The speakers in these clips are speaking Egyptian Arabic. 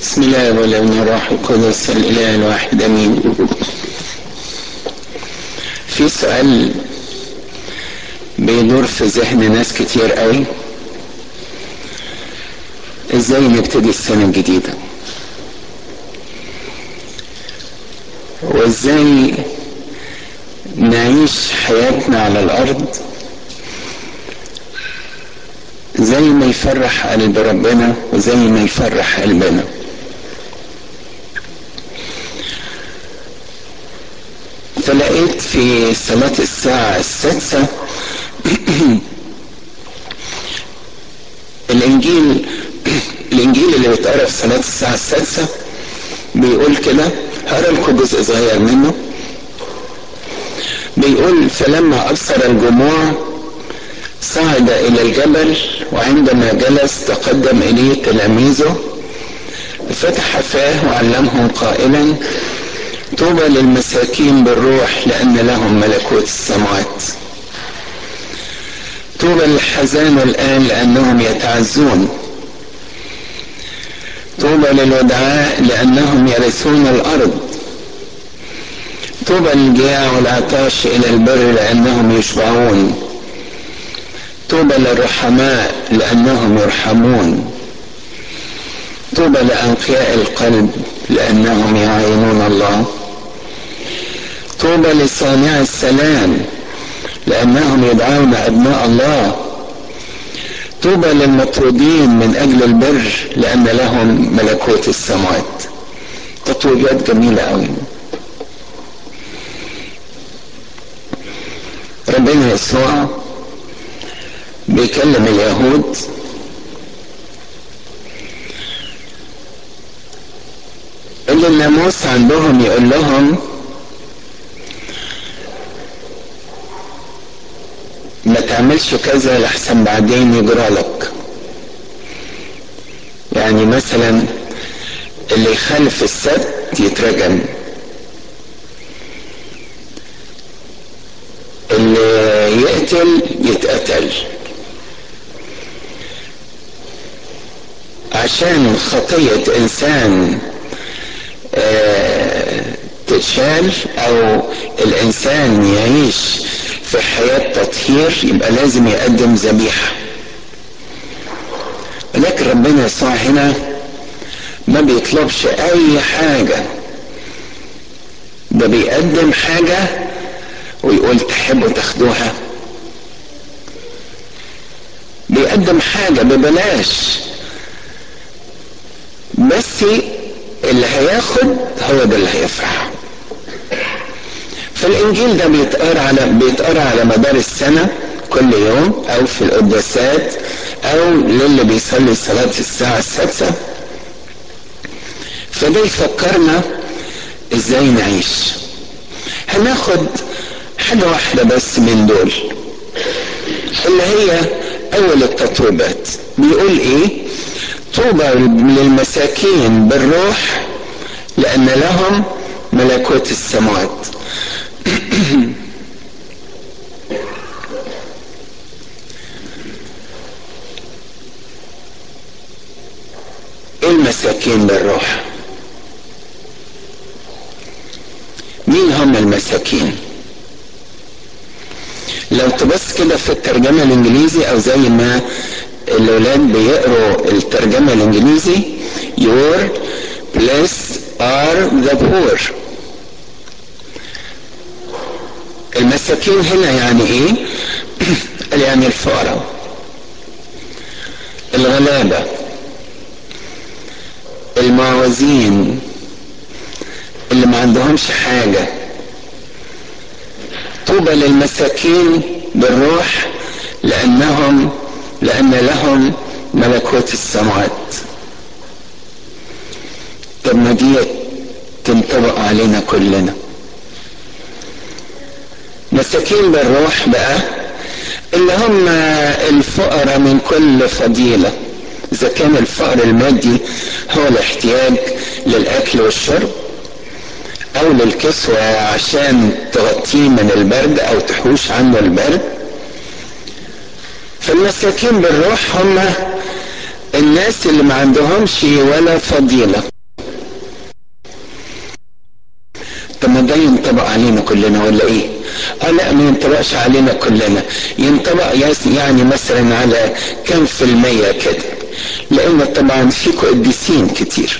بسم الله والابن الروح القدس الاله الواحد امين في سؤال بيدور في ذهن ناس كتير قوي ازاي نبتدي السنة الجديدة وازاي نعيش حياتنا على الارض زي ما يفرح قلب ربنا وزي ما يفرح قلبنا فلقيت في صلاة الساعة السادسة الإنجيل الإنجيل اللي بيتقرا في صلاة الساعة السادسة بيقول كده هقرا لكم جزء صغير منه بيقول فلما أبصر الجموع صعد إلى الجبل وعندما جلس تقدم إليه تلاميذه فتح فاه وعلمهم قائلا طوبى للمساكين بالروح لأن لهم ملكوت السماوات طوبى للحزان الآن لأنهم يتعزون طوبى للودعاء لأنهم يرثون الأرض طوبى للجياع والعطاش إلى البر لأنهم يشبعون طوبى للرحماء لأنهم يرحمون طوبى لأنقياء القلب لأنهم يعينون الله طوبى لصانع السلام لأنهم يدعون أبناء الله طوبى للمطرودين من أجل البر لأن لهم ملكوت السماوات تطويبات جميلة أوي ربنا يسوع بيكلم اليهود اللي الناموس عندهم يقول لهم ما تعملش كذا لحسن بعدين يجرى لك يعني مثلا اللي يخالف السبت يترجم اللي يقتل يتقتل عشان خطية انسان آه تتشال او الانسان يعيش في حياة تطهير يبقى لازم يقدم ذبيحة لكن ربنا يسوع هنا ما بيطلبش اي حاجة ده بيقدم حاجة ويقول تحبوا تاخدوها بيقدم حاجة ببلاش بس اللي هياخد هو ده اللي هيفرح فالانجيل ده بيتقرا على بيتقرا على مدار السنه كل يوم او في القداسات او للي بيصلي صلاه الساعه السادسه فده يفكرنا ازاي نعيش هناخد حاجه واحده بس من دول اللي هي اول التطويبات بيقول ايه طوبى للمساكين بالروح لان لهم ملكوت السماوات المساكين بالروح مين هم المساكين لو تبص كده في الترجمة الانجليزي او زي ما الاولاد بيقروا الترجمة الانجليزي your blessed are the poor المساكين هنا يعني ايه يعني الفقراء الغلابة المعوزين اللي ما عندهمش حاجة طوبى للمساكين بالروح لأنهم لأن لهم ملكوت السماوات طب ما دي تنطبق علينا كلنا مساكين بالروح بقى اللي هم الفقراء من كل فضيلة إذا كان الفقر المادي هو الاحتياج للأكل والشرب أو للكسوة عشان تغطيه من البرد أو تحوش عنه البرد فالمساكين بالروح هم الناس اللي ما عندهمش ولا فضيلة ده ينطبق علينا كلنا ولا ايه اه لا ما ينطبقش علينا كلنا ينطبق يعني مثلا على كم في المية كده لان طبعا فيكم قديسين كتير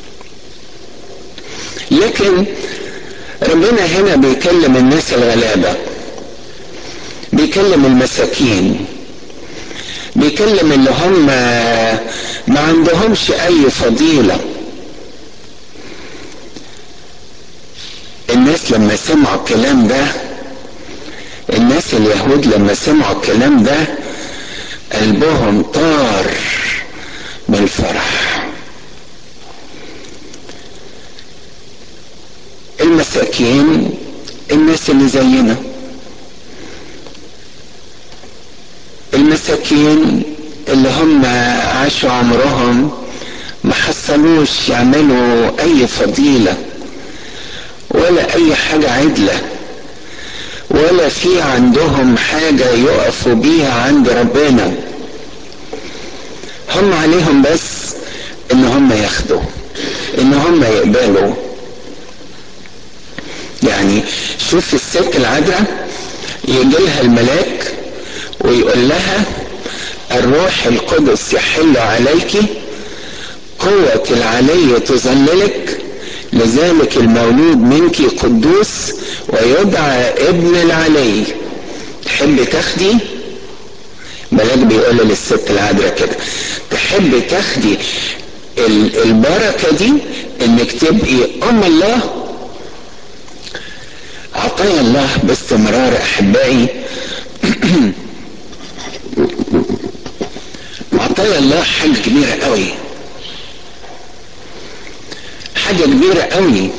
لكن ربنا هنا بيكلم الناس الغلابة بيكلم المساكين بيكلم اللي هم ما عندهمش اي فضيله الناس لما سمعوا الكلام ده الناس اليهود لما سمعوا الكلام ده قلبهم طار بالفرح المساكين الناس اللي زينا المساكين اللي هم عاشوا عمرهم ما حصلوش يعملوا اي فضيله ولا اي حاجة عدلة ولا في عندهم حاجة يقفوا بيها عند ربنا هم عليهم بس ان هم ياخدوا ان هم يقبلوا يعني شوف الست العذراء يجي لها الملاك ويقول لها الروح القدس يحل عليك قوة العلي تظللك لذلك المولود منك قدوس ويدعى ابن العلي تحب تاخدي ملاك بيقول للست العذراء كده تحب تاخدي البركة دي انك تبقي ام الله عطايا الله باستمرار احبائي عطايا الله حاجة كبيرة قوي حاجة كبيرة قوي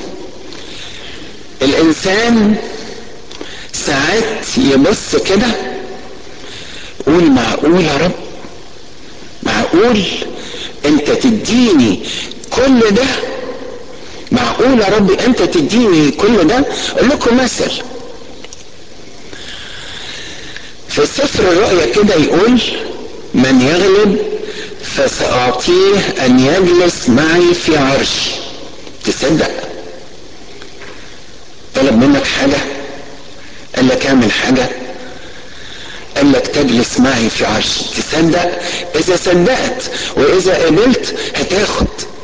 الانسان ساعات يبص كده قول معقول يا رب معقول انت تديني كل ده معقول يا رب انت تديني كل ده اقول لكم مثل في سفر الرؤيا كده يقول من يغلب فسأعطيه أن يجلس معي في عرشي تصدق طلب منك حاجة قال لك اعمل حاجة قال لك تجلس معي في عرشي تصدق إذا صدقت وإذا قبلت هتاخد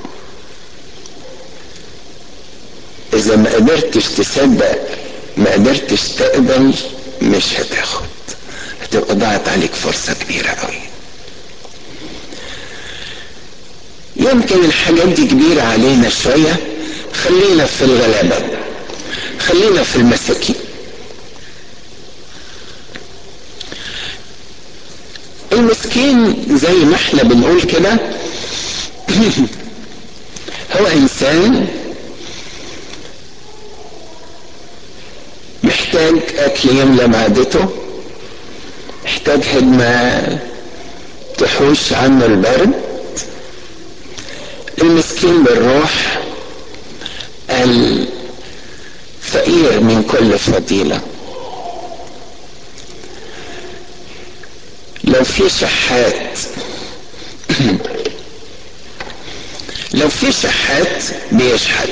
إذا ما قدرتش تصدق ما قدرتش تقبل مش هتاخد هتبقى ضاعت عليك فرصة كبيرة قوي يمكن الحاجات دي كبيرة علينا شوية خلينا في الغلابة خلينا في المساكين المسكين زي ما احنا بنقول كده هو انسان محتاج اكل يملى معدته محتاج خدمة تحوش عنه البرد المسكين بالروح الفقير من كل فضيلة لو في شحات لو في شحات بيشحت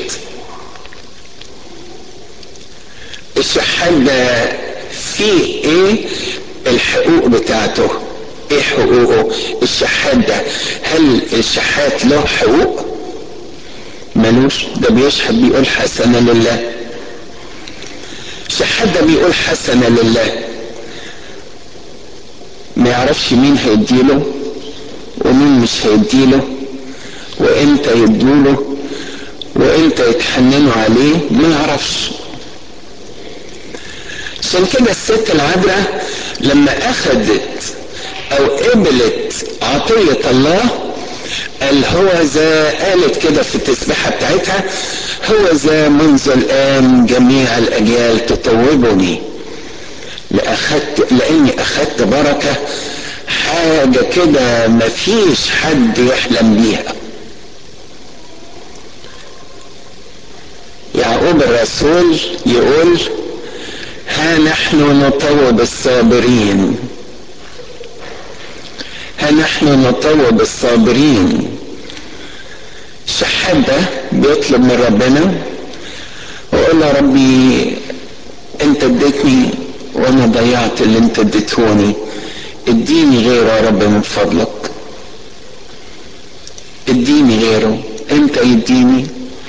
الشحات ده فيه ايه الحقوق بتاعته ايه حقوقه الشحات ده هل الشحات له حقوق ملوش ده بيشحت بيقول حسنة لله الشحات ده بيقول حسنة لله ما يعرفش مين هيديله ومين مش هيديله وامتى يدوله وامتى يتحننوا عليه ما يعرفش عشان كده الست العذراء لما اخذت او قبلت عطية الله قال هو ذا قالت كده في التسبيحة بتاعتها هو ذا منذ الآن جميع الأجيال تطوبني لأخدت لأني أخدت بركة حاجة كده مفيش حد يحلم بيها يعقوب الرسول يقول ها نحن نطوب الصابرين ها نحن نطوب الصابرين الشحات ده بيطلب من ربنا ويقول يا ربي انت اديتني وانا ضيعت اللي انت اديتهوني اديني غيره يا رب من فضلك اديني غيره انت يديني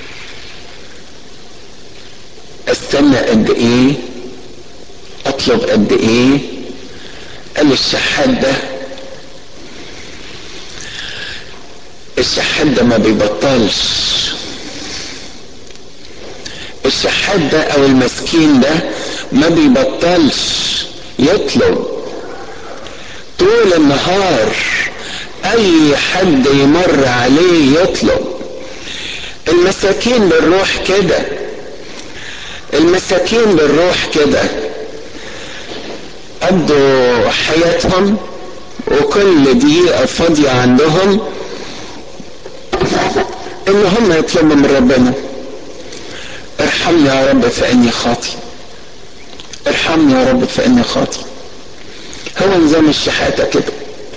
استنى قد ايه اطلب قد ايه قال الشحات ده الشحات ده ما بيبطلش الشحات ده او المسكين ده ما بيبطلش يطلب طول النهار اي حد يمر عليه يطلب المساكين بالروح كده المساكين بالروح كده قضوا حياتهم وكل دقيقة فاضية عندهم ان هم يطلبوا من ربنا ارحمني يا رب فاني خاطي ارحمني يا رب فاني خاطي هو نظام الشحاتة كده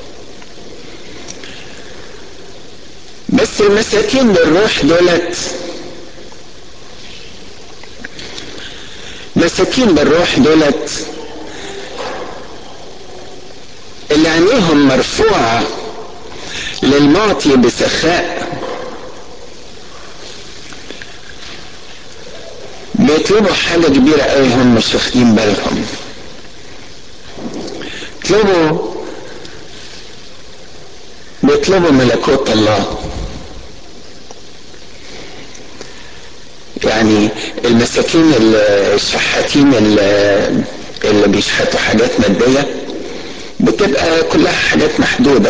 بس المساكين بالروح دولت مساكين بالروح دولت اللي عينيهم مرفوعة للمعطي بسخاء بيطلبوا حاجة كبيرة قوي هم مش واخدين بالهم بيطلبوا بيطلبوا ملكوت الله يعني المساكين الشحاتين اللي, اللي بيشحتوا حاجات مادية بتبقى كلها حاجات محدودة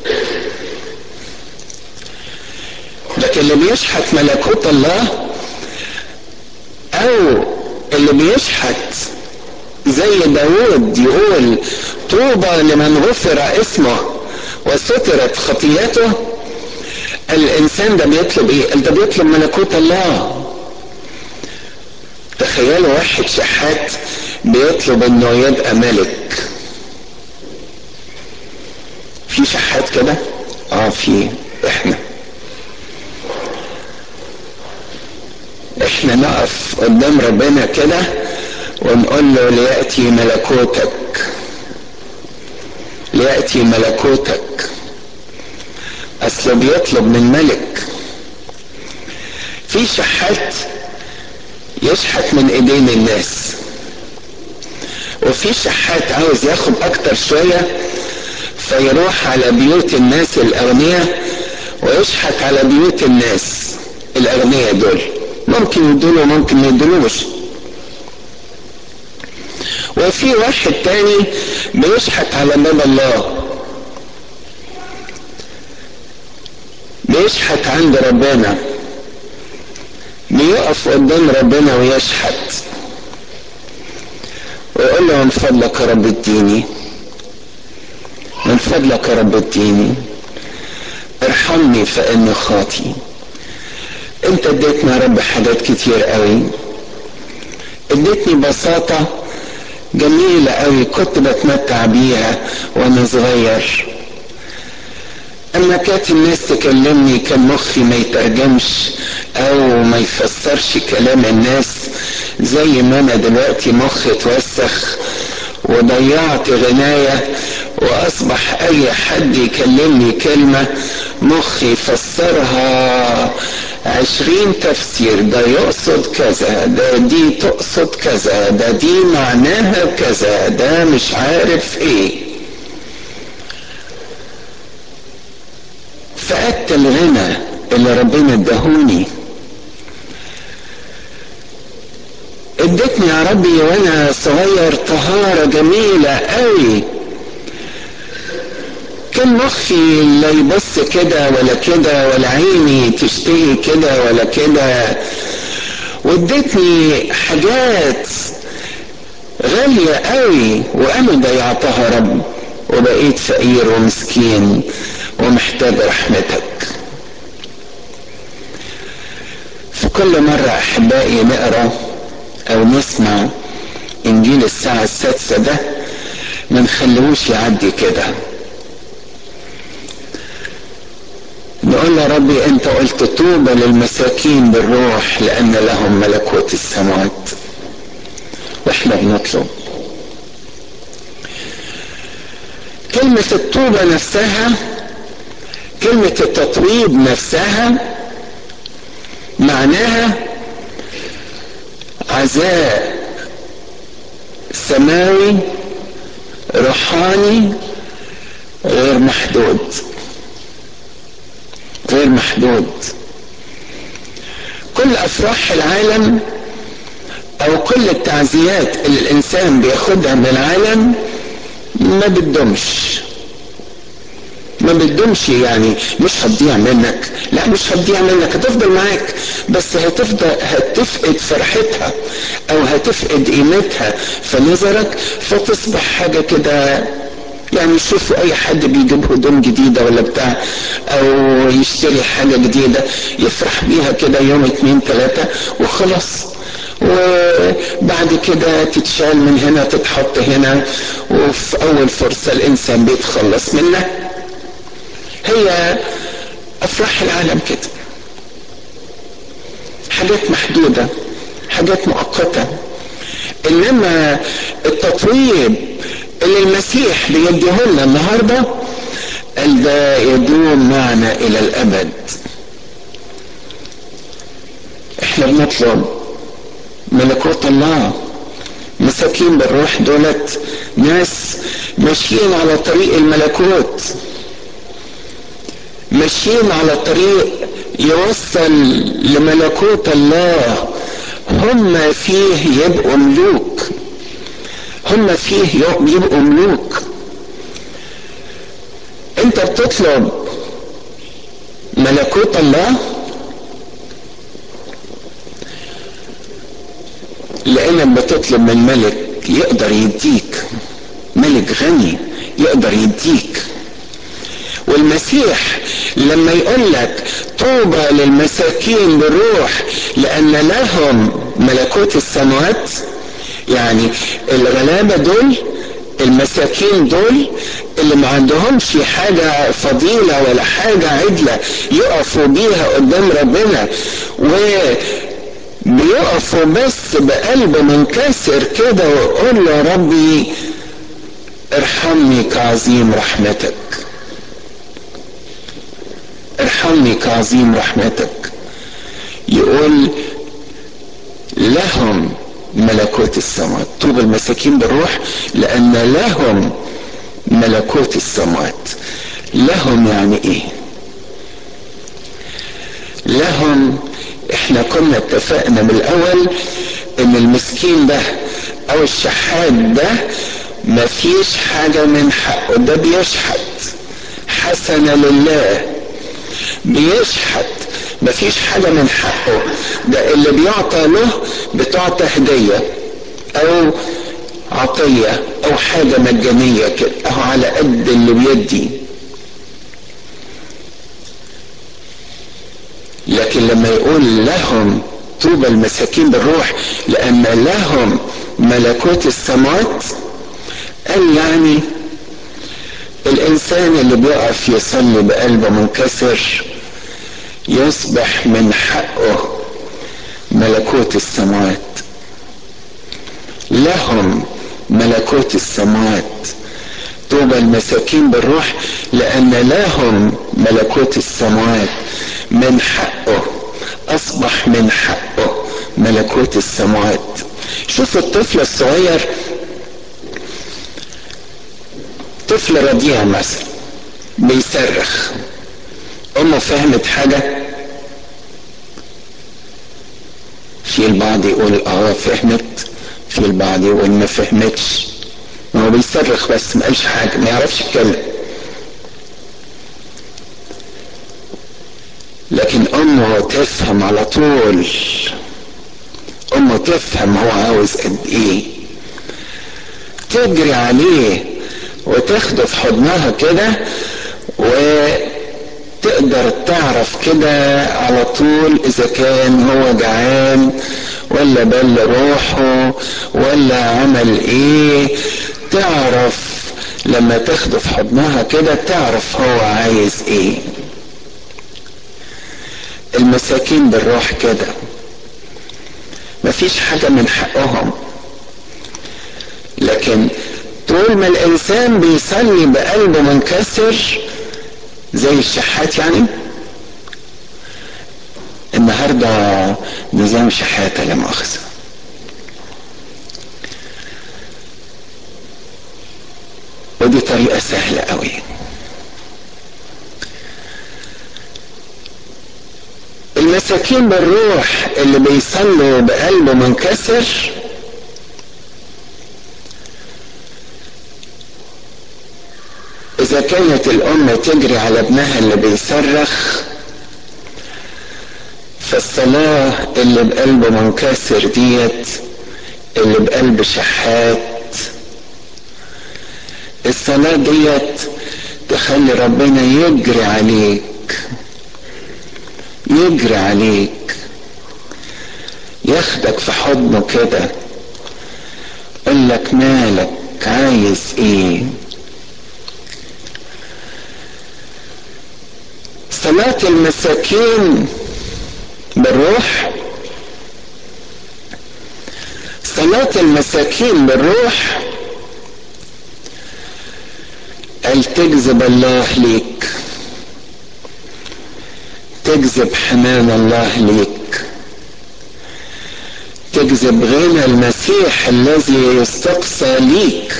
لكن اللي بيشحت ملكوت الله او اللي بيشحت زي داود يقول طوبى لمن غفر اسمه وسترت خطيته الانسان ده بيطلب ايه ده بيطلب ملكوت الله تخيلوا واحد شحات بيطلب انه يبقى ملك في شحات كده اه في احنا احنا نقف قدام ربنا كده ونقول له ليأتي ملكوتك ليأتي ملكوتك اصله بيطلب من ملك في شحات يشحت من ايدين الناس وفي شحات عاوز ياخد اكتر شوية فيروح على بيوت الناس الاغنياء ويشحت على بيوت الناس الاغنياء دول ممكن يدوله وممكن ما يدولوش وفي واحد تاني بيشحت على باب الله بيشحت عند ربنا بيقف قدام ربنا ويشحت ويقول له من فضلك يا رب اديني من فضلك يا رب اديني ارحمني فاني خاطي انت اديتني يا رب حاجات كتير قوي اديتني بساطة جميلة قوي كنت بتمتع بيها وانا صغير اما كانت الناس تكلمني كان مخي ما يترجمش او ما يفسرش كلام الناس زي ما انا دلوقتي مخي اتوسخ وضيعت غناية واصبح اي حد يكلمني كلمة مخي يفسرها عشرين تفسير ده يقصد كذا ده دي تقصد كذا ده دي معناها كذا ده مش عارف ايه فقدت الغنى اللي ربنا اداهوني ادتني يا ربي وانا صغير طهارة جميلة قوي كان مخي لا يبص كده ولا كده ولا عيني تشتهي كده ولا كده وادتني حاجات غالية قوي وانا ضيعتها رب وبقيت فقير ومسكين ومحتاج رحمتك في كل مرة احبائي نقرا او نسمع انجيل الساعة السادسة ده ما نخليهوش يعدي كده نقول يا ربي انت قلت طوبى للمساكين بالروح لان لهم ملكوت السماوات واحنا بنطلب كلمة الطوبة نفسها كلمة التطويب نفسها معناها عزاء سماوي روحاني غير محدود غير محدود كل افراح العالم او كل التعزيات اللي الانسان بياخدها من العالم ما بتدومش ما بتدومش يعني مش هتضيع منك لا مش هتضيع منك هتفضل معاك بس هتفضل هتفقد فرحتها او هتفقد قيمتها في نظرك فتصبح حاجة كده يعني شوفوا اي حد بيجيب هدوم جديدة ولا بتاع او يشتري حاجة جديدة يفرح بيها كده يوم اتنين تلاتة وخلاص وبعد كده تتشال من هنا تتحط هنا وفي اول فرصة الانسان بيتخلص منها هي افراح العالم كده حاجات محدودة حاجات مؤقتة انما التطويب اللي المسيح بيديه لنا النهارده قال ده يدوم معنا الى الابد احنا بنطلب ملكوت الله مساكين بالروح دولت ناس ماشيين على طريق الملكوت ماشيين على طريق يوصل لملكوت الله هم فيه يبقوا ملوك هم فيه يبقوا ملوك انت بتطلب ملكوت الله لانك بتطلب من ملك يقدر يديك ملك غني يقدر يديك والمسيح لما يقول لك طوبى للمساكين بالروح لان لهم ملكوت السماوات يعني الغلابه دول المساكين دول اللي ما عندهمش حاجة فضيلة ولا حاجة عدلة يقفوا بيها قدام ربنا وبيقفوا بس بقلب منكسر كده ويقول له يا ربي ارحمني كعظيم رحمتك ارحمني كعظيم رحمتك يقول لهم ملكوت السماوات طوب المساكين بالروح لان لهم ملكوت السماوات لهم يعني ايه لهم احنا كنا اتفقنا من الاول ان المسكين ده او الشحات ده مفيش حاجة من حقه ده بيشحت حسنة لله بيشحت مفيش حاجة من حقه ده اللي بيعطى له بتعطى هدية او عطية او حاجة مجانية كده اهو على قد اللي بيدي لكن لما يقول لهم طوبى المساكين بالروح لان لهم ملكوت السماوات قال يعني الانسان اللي بيقف يصلي بقلب منكسر يصبح من حقه ملكوت السماوات لهم ملكوت السماوات طوبى المساكين بالروح لان لهم ملكوت السماوات من حقه اصبح من حقه ملكوت السماوات شوف الطفل الصغير طفل رضيع مثلا بيصرخ امه فهمت حاجه في البعض يقول اه فهمت في البعض يقول ما فهمتش هو بيصرخ بس ما قالش حاجه ما يعرفش يتكلم لكن امه تفهم على طول امه تفهم هو عاوز قد ايه تجري عليه وتاخده في حضنها كده وتقدر تعرف كده على طول اذا كان هو جعان ولا بل روحه ولا عمل ايه تعرف لما تاخده في حضنها كده تعرف هو عايز ايه المساكين بالروح كده مفيش حاجة من حقهم لكن طول ما الإنسان بيصلي بقلب منكسر زي الشحات يعني النهاردة نظام شحاتة لا مؤاخذة ودي طريقة سهلة قوي المساكين بالروح اللي بيصلوا بقلب منكسر إذا كانت الأم تجري على ابنها اللي بيصرخ فالصلاة اللي بقلب منكسر ديت اللي بقلب شحات الصلاة ديت تخلي ربنا يجري عليك يجري عليك ياخدك في حضنه كده يقول لك مالك عايز ايه صلاة المساكين بالروح صلاة المساكين بالروح قال تجذب الله ليك تجذب حنان الله ليك تجذب غنى المسيح الذي يستقصى ليك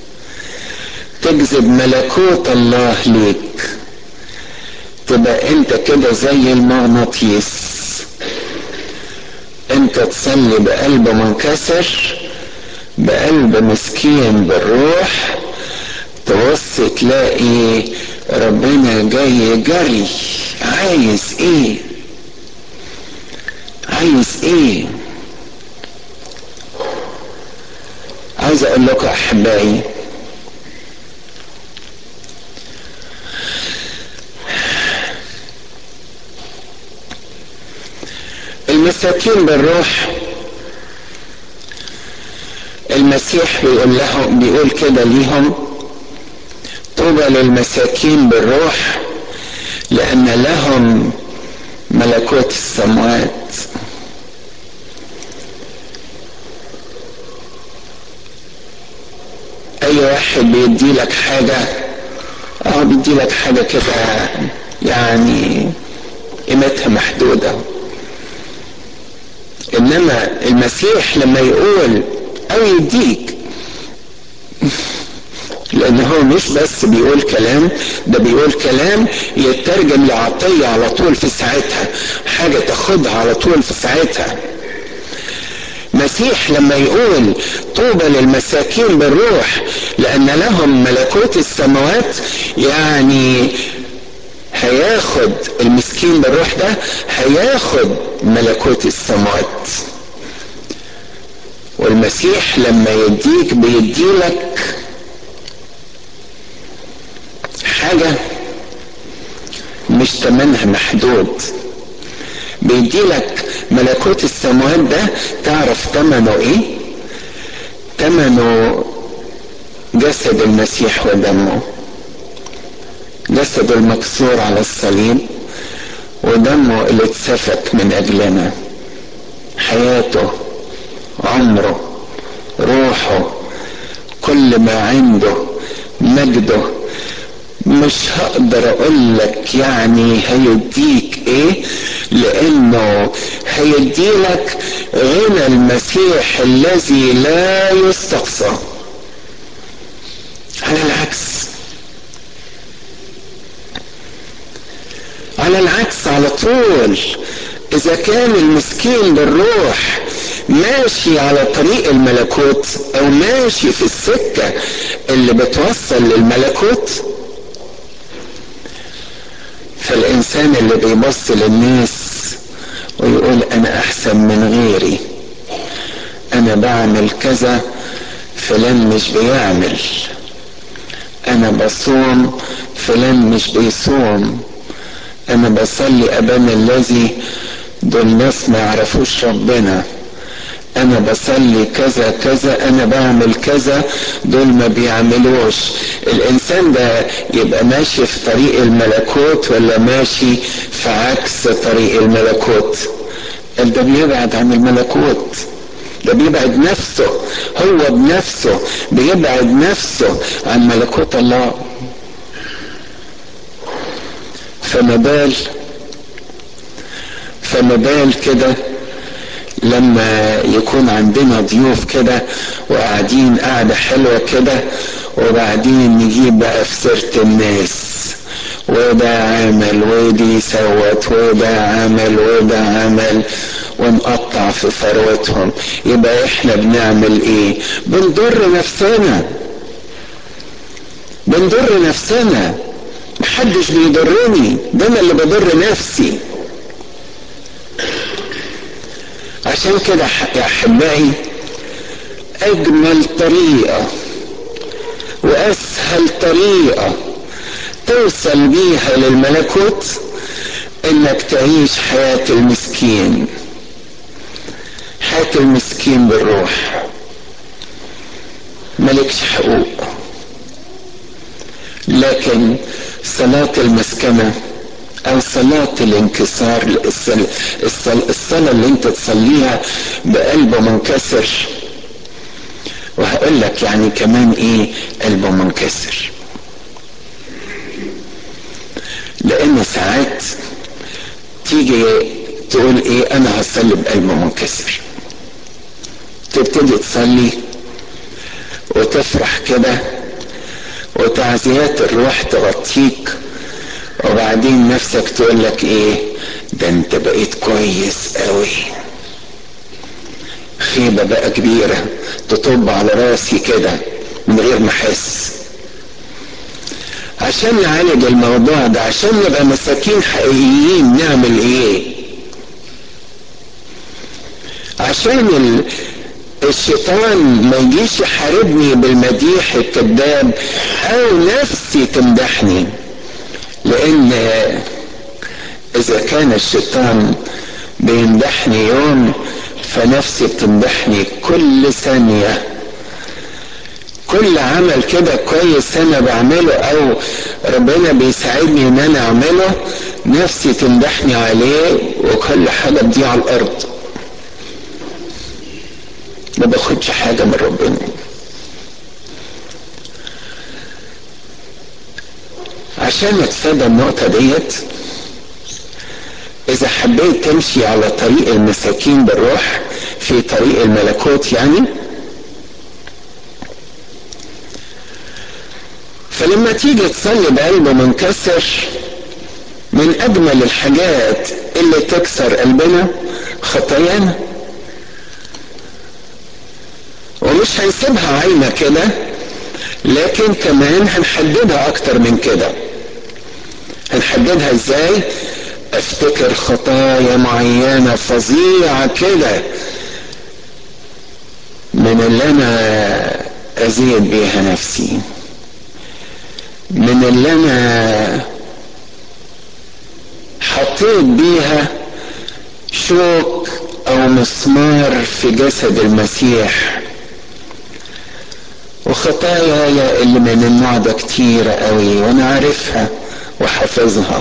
تجذب ملكوت الله ليك تبقى انت كده زي المغناطيس انت تصلي بقلب منكسر بقلب مسكين بالروح تبص تلاقي ربنا جاي جري عايز ايه عايز ايه عايز اقول لكم احبائي المساكين بالروح المسيح بيقول لهم بيقول كده ليهم طوبى للمساكين بالروح لأن لهم ملكوت السماوات أي واحد بيدي لك حاجة أو بيدي لك حاجة كده يعني قيمتها محدودة إنما المسيح لما يقول أو يديك لان هو مش بس بيقول كلام ده بيقول كلام يترجم لعطية على طول في ساعتها حاجة تاخدها على طول في ساعتها مسيح لما يقول طوبى للمساكين بالروح لان لهم ملكوت السماوات يعني هياخد المسكين بالروح ده هياخد ملكوت السماوات والمسيح لما يديك بيديلك حاجة مش تمنها محدود بيديلك ملكوت السماوات ده تعرف تمنه ايه تمنه جسد المسيح ودمه جسده المكسور على الصليب ودمه اللي اتسفك من اجلنا حياته عمره روحه كل ما عنده مجده مش هقدر اقول لك يعني هيديك ايه لانه هيديلك غنى المسيح الذي لا يستقصى على العكس على العكس على طول اذا كان المسكين بالروح ماشي على طريق الملكوت او ماشي في السكة اللي بتوصل للملكوت فالانسان اللي بيبص للناس ويقول انا احسن من غيري انا بعمل كذا فلان مش بيعمل انا بصوم فلان مش بيصوم انا بصلي ابانا الذي دول ناس ما يعرفوش ربنا انا بصلي كذا كذا انا بعمل كذا دول ما بيعملوش الانسان ده يبقى ماشي في طريق الملكوت ولا ماشي في عكس طريق الملكوت قال ده بيبعد عن الملكوت ده بيبعد نفسه هو بنفسه بيبعد نفسه عن ملكوت الله فما بال فما بال كده لما يكون عندنا ضيوف كده وقاعدين قاعدة حلوة كده وبعدين نجيب بقى في سيرة الناس وده عمل ودي سوت وده عمل وده عمل ونقطع في ثروتهم يبقى احنا بنعمل ايه بنضر نفسنا بنضر نفسنا محدش بيضرني ده انا اللي بضر نفسي عشان كده يا احبائي اجمل طريقه واسهل طريقه توصل بيها للملكوت انك تعيش حياه المسكين حياه المسكين بالروح ملكش حقوق لكن صلاه المسكنه او صلاة الانكسار الصلاة اللي انت تصليها بقلب منكسر وهقول لك يعني كمان ايه قلب منكسر لان ساعات تيجي تقول ايه انا هصلي بقلب منكسر تبتدي تصلي وتفرح كده وتعزيات الروح تغطيك وبعدين نفسك تقول لك ايه ده انت بقيت كويس قوي خيبة بقى كبيرة تطب على راسي كده من غير ما احس عشان نعالج الموضوع ده عشان نبقى مساكين حقيقيين نعمل ايه عشان ال... الشيطان ما يجيش يحاربني بالمديح الكذاب او نفسي تمدحني لان اذا كان الشيطان بيمدحني يوم فنفسي بتمدحني كل ثانية كل عمل كده كويس انا بعمله او ربنا بيساعدني ان انا اعمله نفسي تمدحني عليه وكل حاجة تضيع على الارض ما باخدش حاجة من ربنا عشان نتفادى النقطة ديت إذا حبيت تمشي على طريق المساكين بالروح في طريق الملكوت يعني فلما تيجي تصلي بقلب منكسر من أجمل الحاجات اللي تكسر قلبنا خطايانا ومش هنسيبها عايمة كده لكن كمان هنحددها أكتر من كده هنحددها ازاي افتكر خطايا معينة فظيعة كده من اللي انا ازيد بيها نفسي من اللي انا حطيت بيها شوك او مسمار في جسد المسيح وخطايا اللي من النوع ده كتيرة قوي وانا عارفها وحافظها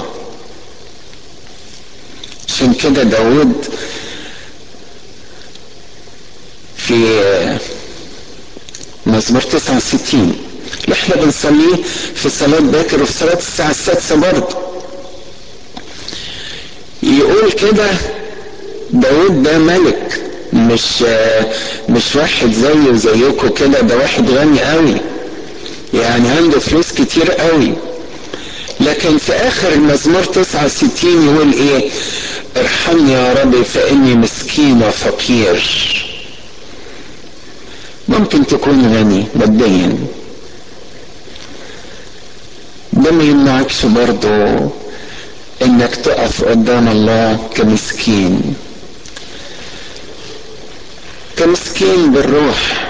عشان كده داود في مزمور 69 اللي احنا بنصليه في صلاة باكر وفي صلاة الساعة السادسة برضه يقول كده داود ده ملك مش مش واحد زيه زيكم كده ده واحد غني قوي يعني عنده فلوس كتير قوي لكن في اخر المزمور 69 يقول ايه ارحمني يا رب فاني مسكين وفقير ممكن تكون غني ماديا ده ما يمنعكش برضه انك تقف قدام الله كمسكين كمسكين بالروح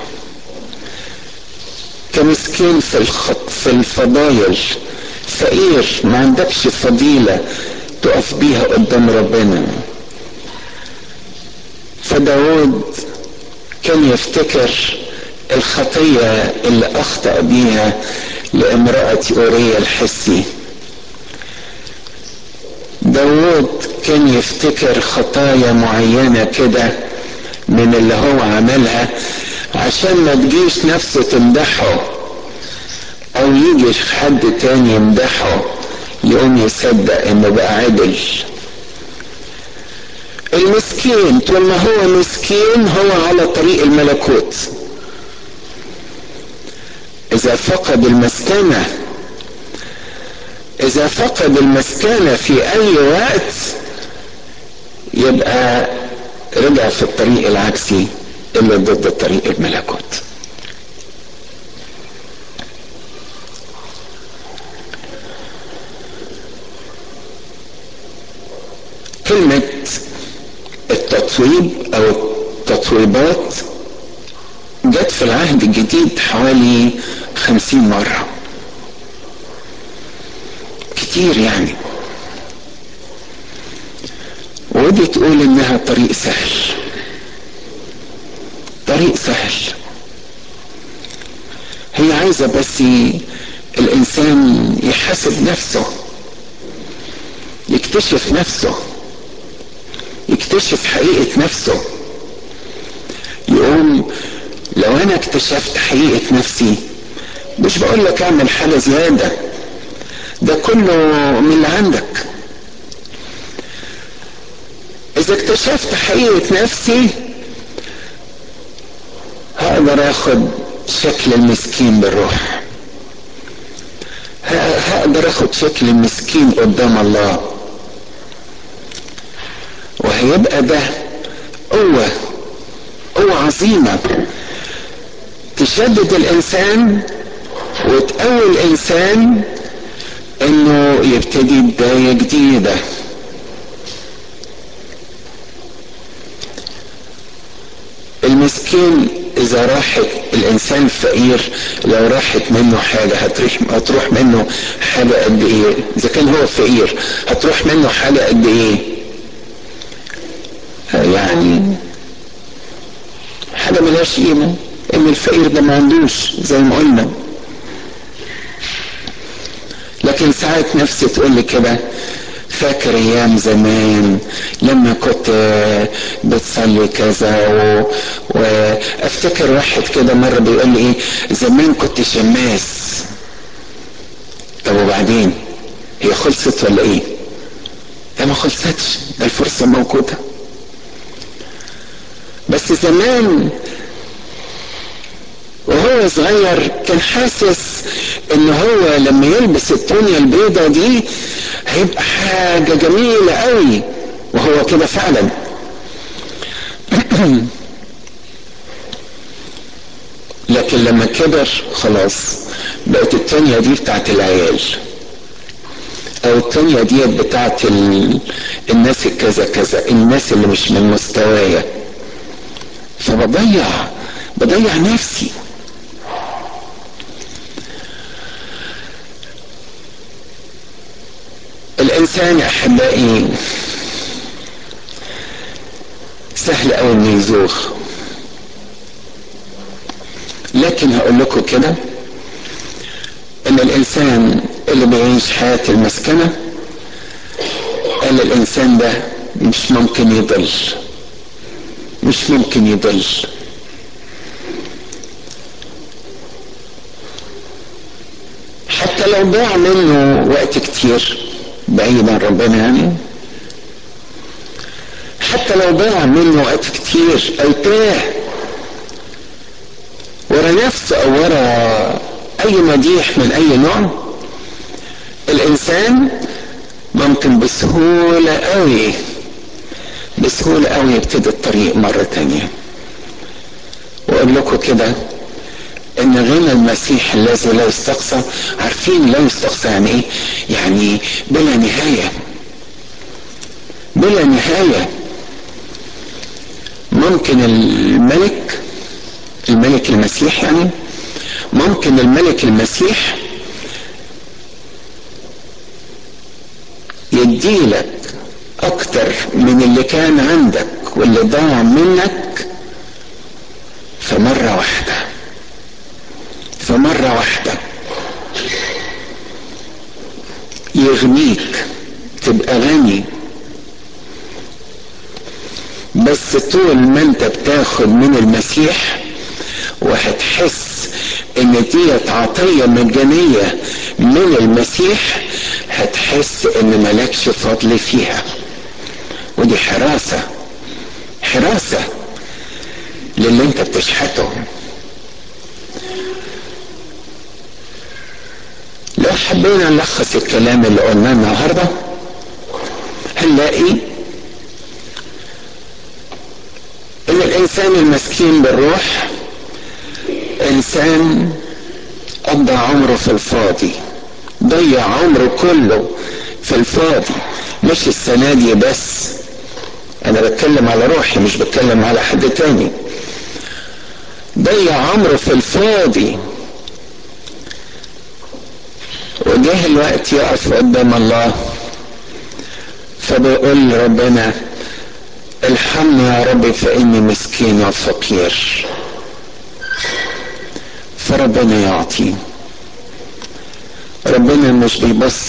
كمسكين في الخط في الفضايل فقير ما عندكش فضيلة تقف بيها قدام ربنا فداود كان يفتكر الخطية اللي أخطأ بيها لامرأة أوريا الحسي داود كان يفتكر خطايا معينة كده من اللي هو عملها عشان ما تجيش نفسه تمدحه او يجي حد تاني يمدحه يقوم يصدق انه بقى عدل المسكين طول ما هو مسكين هو على طريق الملكوت اذا فقد المسكنة اذا فقد المسكنة في اي وقت يبقى رجع في الطريق العكسي اللي ضد طريق الملكوت كلمة التطويب او التطويبات جت في العهد الجديد حوالي خمسين مرة كتير يعني ودي تقول انها طريق سهل طريق سهل هي عايزة بس الانسان يحاسب نفسه يكتشف نفسه يكتشف حقيقة نفسه يقوم لو انا اكتشفت حقيقة نفسي مش بقول لك اعمل حاجة زيادة ده كله من اللي عندك اذا اكتشفت حقيقة نفسي هقدر اخد شكل المسكين بالروح هقدر اخد شكل المسكين قدام الله وهيبقى ده قوة قوة عظيمة تشدد الانسان وتقوي الانسان انه يبتدي بداية جديدة المسكين اذا راحت الانسان الفقير لو راحت منه حاجة هتروح, هتروح منه حاجة قد ايه اذا كان هو فقير هتروح منه حاجة قد ايه يعني حاجة ملهاش قيمة ان الفقير ده ما عندوش زي ما قلنا لكن ساعات نفسي تقول لي كده فاكر ايام زمان لما كنت بتصلي كذا و... وافتكر واحد كده مره بيقول لي ايه زمان كنت شماس طب وبعدين هي خلصت ولا ايه لا ما خلصتش ده الفرصه موجوده بس زمان وهو صغير كان حاسس ان هو لما يلبس التونيا البيضة دي هيبقى حاجة جميلة قوي وهو كده فعلا لكن لما كبر خلاص بقت التونيا دي بتاعت العيال او التونيا دي بتاعت ال... الناس الكذا كذا الناس اللي مش من مستوايا فبضيع بضيع نفسي الانسان يا احبائي سهل قوي انه يزوغ لكن هقول لكم كده ان الانسان اللي بيعيش حياة المسكنة قال الانسان ده مش ممكن يضل مش ممكن يضل حتى لو ضاع منه وقت كتير بعيد عن ربنا يعني حتى لو ضاع منه وقت كتير او تاه ورا نفسه او ورا اي مديح من اي نوع الانسان ممكن بسهولة قوي بسهولة قوي يبتدي الطريق مرة تانية واقول لكم كده ان غنى المسيح الذي لا يستقصى عارفين لا يستقصى يعني ايه يعني بلا نهاية بلا نهاية ممكن الملك الملك المسيح يعني ممكن الملك المسيح يديلك اكتر من اللي كان عندك واللي ضاع منك فمرة واحدة فمرة واحدة يغنيك تبقى غني بس طول ما انت بتاخد من المسيح وهتحس ان ديت عطية مجانية من المسيح هتحس ان ملكش فضل فيها ودي حراسة حراسة للي انت بتشحته لو حبينا نلخص الكلام اللي قلناه النهارده هنلاقي ان الانسان المسكين بالروح انسان قضى عمره في الفاضي ضيع عمره كله في الفاضي مش السنة دي بس انا بتكلم على روحي مش بتكلم على حد تاني ضيع عمره في الفاضي وجه الوقت يقف قدام الله فبيقول ربنا الحمني يا رب فاني مسكين وفقير فربنا يعطي ربنا مش بيبص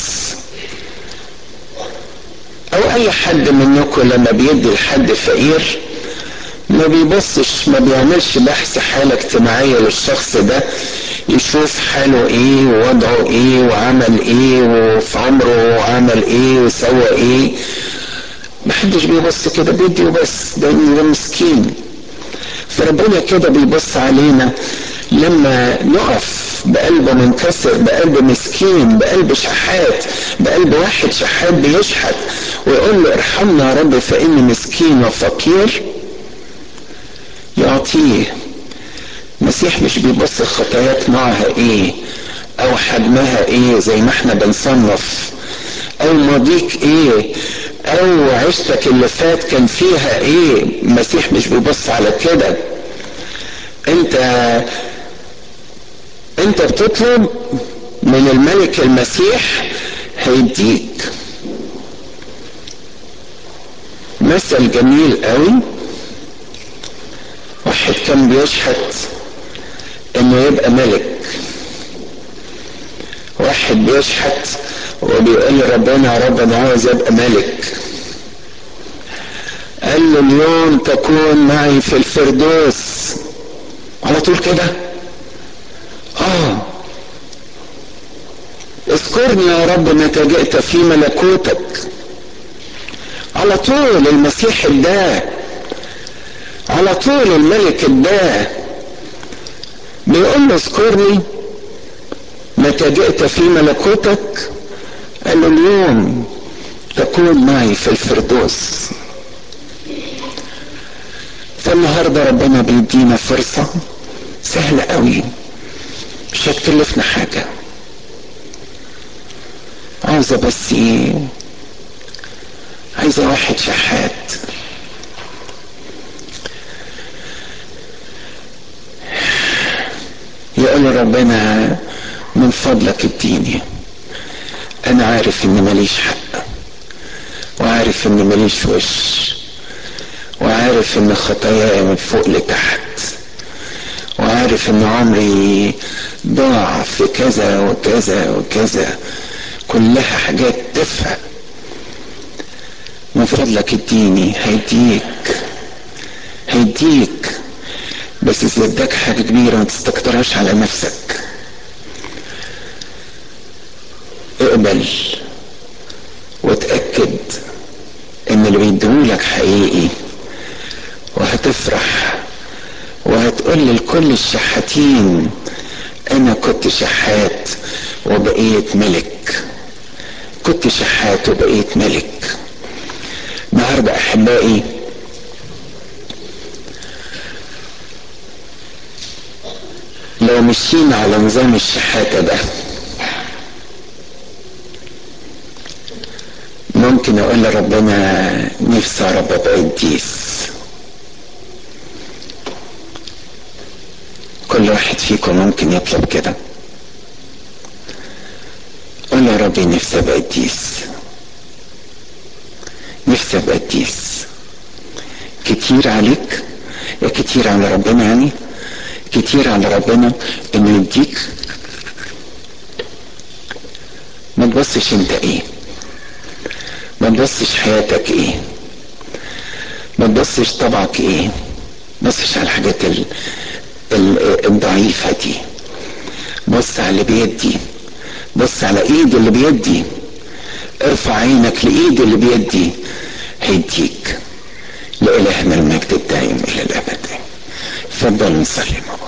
او اي حد منكم لما بيدي لحد فقير ما بيبصش ما بيعملش بحث حالة اجتماعية للشخص ده يشوف حاله ايه ووضعه ايه وعمل ايه وفي عمره عمل ايه وسوى ايه محدش بيبص كده بيدي وبس ده ده مسكين فربنا كده بيبص علينا لما نقف بقلب منكسر بقلب مسكين بقلب شحات بقلب واحد شحات بيشحت ويقول له ارحمنا يا رب فاني مسكين وفقير يعطيه المسيح مش بيبص خطاياك نوعها ايه او حجمها ايه زي ما احنا بنصنف او ماضيك ايه او عشتك اللي فات كان فيها ايه المسيح مش بيبص على كده انت انت بتطلب من الملك المسيح هيديك مثل جميل قوي واحد كان بيشحت انه يبقى ملك واحد بيشحت وبيقول لربنا يا رب انا عاوز ابقى ملك قال له اليوم تكون معي في الفردوس على طول كده اه اذكرني يا رب متى جئت في ملكوتك على طول المسيح اداه على طول الملك اداه بيقول له اذكرني متى جئت في ملكوتك قال له اليوم تكون معي في الفردوس فالنهارده ربنا بيدينا فرصة سهلة قوي مش هتكلفنا حاجة عاوزة بس ايه عايزة واحد شحات يقول ربنا من فضلك اديني انا عارف اني ماليش حق وعارف اني ماليش وش وعارف ان خطاياي من فوق لتحت وعارف ان عمري ضاع في كذا وكذا وكذا كلها حاجات تافهه من فضلك اديني هيديك هيديك بس اذا اداك حاجه كبيره ما تستكترهاش على نفسك اقبل وتاكد ان اللي بيديهولك حقيقي وهتفرح وهتقول لكل الشحاتين انا كنت شحات وبقيت ملك كنت شحات وبقيت ملك النهارده احبائي لو مشينا على نظام الشحاتة ده ممكن اقول لربنا نفسي يا رب ابقى قديس كل واحد فيكم ممكن يطلب كده قول يا ربي نفسي ابقى قديس نفسي ابقى قديس كتير عليك يا كتير على ربنا يعني كتير على ربنا انه يديك ما تبصش انت ايه ما تبصش حياتك ايه ما تبصش طبعك ايه ما تبصش على الحاجات ال... ال... الضعيفة دي بص على اللي بيدي بص على ايد اللي بيدي ارفع عينك لايد اللي بيدي هيديك لإلهنا المجد الدائم إلى الأبد فضل نصلي مع بعض